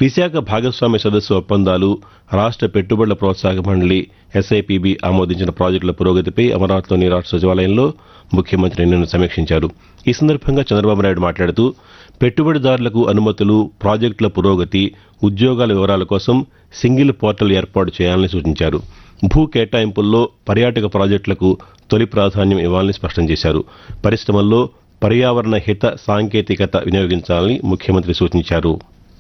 విశాఖ భాగస్వామ్య సదస్సు ఒప్పందాలు రాష్ట్ర పెట్టుబడుల ప్రోత్సాహక మండలి ఎస్ఐపిబి ఆమోదించిన ప్రాజెక్టుల పురోగతిపై అమరావతిలోని రాష్ట్ర సచివాలయంలో ముఖ్యమంత్రి నిన్న సమీక్షించారు ఈ సందర్భంగా చంద్రబాబు నాయుడు మాట్లాడుతూ పెట్టుబడిదారులకు అనుమతులు ప్రాజెక్టుల పురోగతి ఉద్యోగాల వివరాల కోసం సింగిల్ పోర్టల్ ఏర్పాటు చేయాలని సూచించారు భూ కేటాయింపుల్లో పర్యాటక ప్రాజెక్టులకు తొలి ప్రాధాన్యం ఇవ్వాలని స్పష్టం చేశారు పరిశ్రమల్లో పర్యావరణ హిత సాంకేతికత వినియోగించాలని ముఖ్యమంత్రి సూచించారు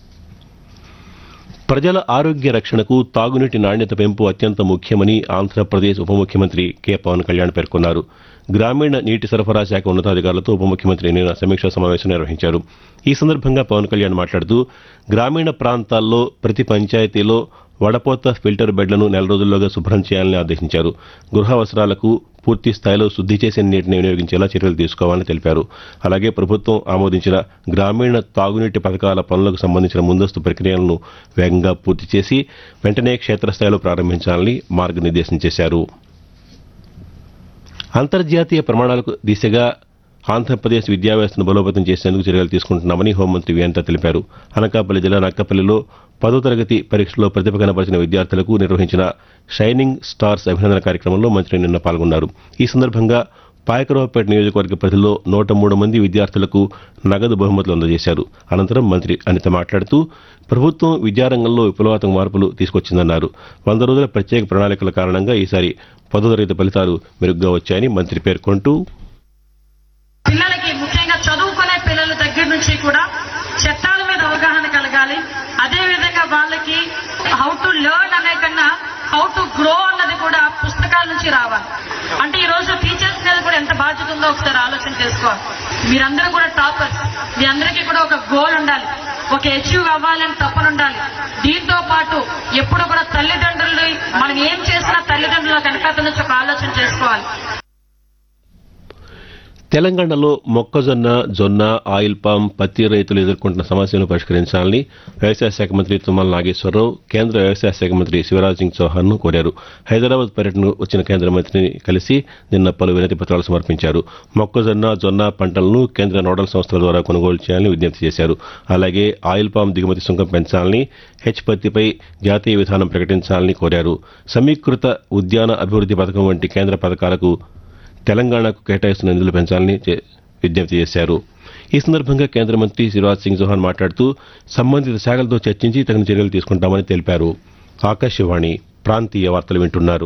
ప్రజల ఆరోగ్య రక్షణకు తాగునీటి నాణ్యత పెంపు అత్యంత ముఖ్యమని ఆంధ్రప్రదేశ్ ఉప ముఖ్యమంత్రి కె పవన్ కళ్యాణ్ పేర్కొన్నారు గ్రామీణ నీటి సరఫరా శాఖ ఉన్నతాధికారులతో ఉప ముఖ్యమంత్రి నిన్న సమీక్షా సమావేశం నిర్వహించారు ఈ సందర్భంగా పవన్ కళ్యాణ్ మాట్లాడుతూ గ్రామీణ ప్రాంతాల్లో ప్రతి పంచాయతీలో వడపోత ఫిల్టర్ బెడ్లను నెల రోజుల్లోగా శుభ్రం చేయాలని ఆదేశించారు గృహ అవసరాలకు పూర్తి స్థాయిలో శుద్ధి చేసిన నీటిని వినియోగించేలా చర్యలు తీసుకోవాలని తెలిపారు అలాగే ప్రభుత్వం ఆమోదించిన గ్రామీణ తాగునీటి పథకాల పనులకు సంబంధించిన ముందస్తు ప్రక్రియలను వేగంగా పూర్తి చేసి వెంటనే క్షేత్రస్థాయిలో ప్రారంభించాలని మార్గనిర్దేశం చేశారు అంతర్జాతీయ ప్రమాణాలకు దిశగా ఆంధ్రప్రదేశ్ విద్యా వ్యవస్థను బలోపేతం చేసేందుకు చర్యలు తీసుకుంటున్నామని హోంమంత్రి వేంత తెలిపారు అనకాపల్లి జిల్లా నక్కపల్లిలో పదో తరగతి పరీక్షలో ప్రతిభ కనపరిచిన విద్యార్థులకు నిర్వహించిన షైనింగ్ స్టార్స్ అభినందన కార్యక్రమంలో మంత్రి నిన్న పాల్గొన్నారు ఈ సందర్భంగా పాయకరావుపేట నియోజకవర్గ పరిధిలో నూట మూడు మంది విద్యార్థులకు నగదు బహుమతులు అందజేశారు అనంతరం మంత్రి అనిత మాట్లాడుతూ ప్రభుత్వం విద్యారంగంలో విప్లవాత్మక మార్పులు తీసుకొచ్చిందన్నారు వంద రోజుల ప్రత్యేక ప్రణాళికల కారణంగా ఈసారి పదో తరగతి ఫలితాలు మెరుగ్గా వచ్చాయని మంత్రి పేర్కొంటూ పిల్లలకి ముఖ్యంగా చదువుకునే పిల్లల దగ్గర నుంచి కూడా చట్టాల మీద అవగాహన కలగాలి అదే విధంగా వాళ్ళకి హౌ టు లెర్న్ అనే కన్నా హౌ టు గ్రో అన్నది కూడా పుస్తకాల నుంచి రావాలి అంటే ఈ రోజు టీచర్స్ మీద కూడా ఎంత బాధ్యత ఉందో ఒకసారి ఆలోచన చేసుకోవాలి మీరందరూ కూడా టాపర్స్ మీ అందరికీ కూడా ఒక గోల్ ఉండాలి ఒక అచీవ్ అవ్వాలని తప్పన ఉండాలి దీంతో పాటు ఎప్పుడు కూడా తల్లిదండ్రులు మనం ఏం చేసినా తల్లిదండ్రుల వెనకాల నుంచి ఒక ఆలోచన చేసుకోవాలి తెలంగాణలో మొక్కజొన్న జొన్న ఆయిల్ పామ్ పత్తి రైతులు ఎదుర్కొంటున్న సమస్యలను పరిష్కరించాలని వ్యవసాయ శాఖ మంత్రి తుమ్మల నాగేశ్వరరావు కేంద్ర వ్యవసాయ శాఖ మంత్రి శివరాజ్ సింగ్ చౌహాన్ ను కోరారు హైదరాబాద్ పర్యటనకు వచ్చిన కేంద్ర మంత్రిని కలిసి నిన్న పలు వినతి పత్రాలు సమర్పించారు మొక్కజొన్న జొన్న పంటలను కేంద్ర నోడల్ సంస్థల ద్వారా కొనుగోలు చేయాలని విజ్ఞప్తి చేశారు అలాగే ఆయిల్ పామ్ దిగుమతి సుంకం పెంచాలని హెచ్ పత్తిపై జాతీయ విధానం ప్రకటించాలని కోరారు సమీకృత ఉద్యాన అభివృద్ధి పథకం వంటి కేంద్ర పథకాలకు తెలంగాణకు కేటాయిస్తున్న నిధులు పెంచాలని చే- విజ్ఞప్తి చేశారు ఈ సందర్భంగా కేంద్ర మంత్రి శివరాజ్ సింగ్ చౌహాన్ మాట్లాడుతూ సంబంధిత శాఖలతో చర్చించి తగిన చర్యలు తీసుకుంటామని తెలిపారు ఆకాశవాణి ప్రాంతీయ వార్తలు వింటున్నారు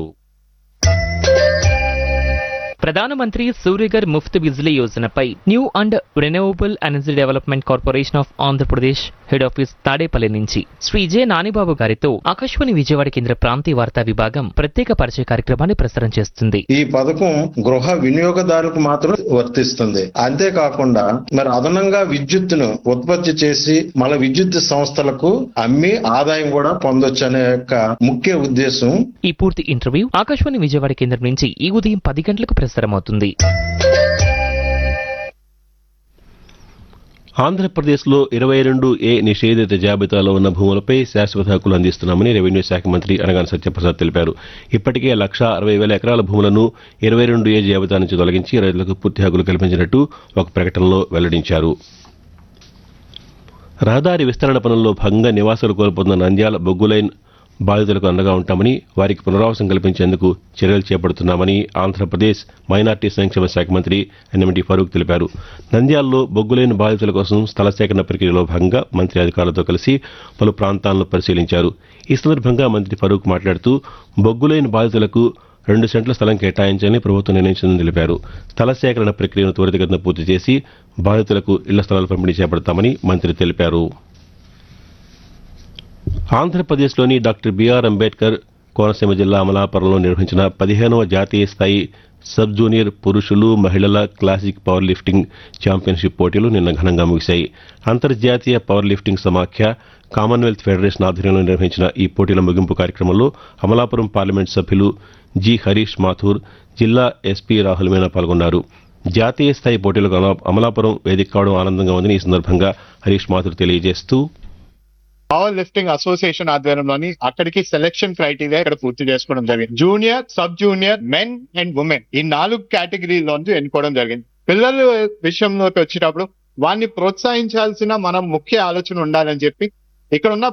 ప్రధానమంత్రి సూర్యగర్ ముఫ్త్ బిజ్లీ యోజనపై new and renewable energy development corporation of Andhra Pradesh head office Tadepalli నుంచి శ్రీ జె నానిబాబు గారితో ఆకాశవాణి విజయవాడ కేంద్ర ప్రాంతీయ వార్తా విభాగం ప్రత్యేక పరిచయ కార్యక్రమాన్ని ప్రసారం చేస్తుంది ఈ పథకం గృహ వినియోగదారులకు మాత్రం వర్తిస్తుంది అంతేకాకుండా మరి అదనంగా విద్యుత్తును ఉత్పత్తి చేసి మన విద్యుత్ సంస్థలకు అమ్మి ఆదాయం కూడా పొందొచ్చు అనే యొక్క ముఖ్య ఉద్దేశం ఈ పూర్తి ఇంటర్వ్యూ ఆకాశవాణి విజయవాడ కేంద్రం నుంచి ఈ ఉదయం పది గంటలకు ప్రసారమవుతుంది ఆంధ్రప్రదేశ్లో ఇరవై రెండు ఏ నిషేధిత జాబితాలో ఉన్న భూములపై శాశ్వత హక్కులు అందిస్తున్నామని రెవెన్యూ శాఖ మంత్రి అనగాని సత్యప్రసాద్ తెలిపారు ఇప్పటికే లక్ష అరవై వేల ఎకరాల భూములను ఇరవై రెండు ఏ జాబితా నుంచి తొలగించి రైతులకు పూర్తి హక్కులు కల్పించినట్టు ఒక ప్రకటనలో వెల్లడించారు రహదారి విస్తరణ పనుల్లో భాగంగా నివాసాలు కోల్పోతున్న నంద్యాల బొగ్గు లైన్ బాధితులకు అండగా ఉంటామని వారికి పునరావాసం కల్పించేందుకు చర్యలు చేపడుతున్నామని ఆంధ్రప్రదేశ్ మైనార్టీ సంక్షేమ శాఖ మంత్రి ఎన్ఎండి ఫరూక్ తెలిపారు నంద్యాలలో బొగ్గు లైన్ బాధితుల కోసం స్థల సేకరణ ప్రక్రియలో భాగంగా మంత్రి అధికారులతో కలిసి పలు ప్రాంతాలను పరిశీలించారు ఈ సందర్భంగా మంత్రి ఫరూక్ మాట్లాడుతూ బొగ్గు లైన్ బాధితులకు రెండు సెంట్ల స్థలం కేటాయించాలని ప్రభుత్వం నిర్ణయించిందని తెలిపారు స్థల సేకరణ ప్రక్రియను త్వరితగతిన పూర్తి చేసి బాధితులకు ఇళ్ల స్థలాలు పంపిణీ చేపడతామని మంత్రి తెలిపారు ఆంధ్రప్రదేశ్లోని డాక్టర్ బిఆర్ అంబేద్కర్ కోనసీమ జిల్లా అమలాపురంలో నిర్వహించిన పదిహేనవ జాతీయ స్థాయి సబ్ జూనియర్ పురుషులు మహిళల క్లాసిక్ పవర్ లిఫ్టింగ్ ఛాంపియన్షిప్ పోటీలు నిన్న ఘనంగా ముగిశాయి అంతర్జాతీయ పవర్ లిఫ్టింగ్ సమాఖ్య కామన్వెల్త్ ఫెడరేషన్ ఆధ్వర్యంలో నిర్వహించిన ఈ పోటీల ముగింపు కార్యక్రమంలో అమలాపురం పార్లమెంట్ సభ్యులు జి హరీష్ మాథూర్ జిల్లా ఎస్పీ రాహుల్ మీనా పాల్గొన్నారు జాతీయ స్థాయి పోటీలకు అమలా- అమలాపురం వేదిక కావడం ఆనందంగా ఉందని ఈ సందర్భంగా హరీష్ మాథూర్ తెలియజేస్తూ పవర్ లిఫ్టింగ్ అసోసియేషన్ ఆధ్వర్యంలోని అక్కడికి సెలెక్షన్ క్రైటీరియా ఇక్కడ పూర్తి చేసుకోవడం జరిగింది junior sub junior men and women ఈ నాలుగు కేటగిరీలోంచి ఎన్నుకోవడం జరిగింది పిల్లల విషయంలోకి వచ్చేటప్పుడు వారిని ప్రోత్సహించాల్సిన మనం ముఖ్య ఆలోచన ఉండాలని చెప్పి ఇక్కడ ఉన్న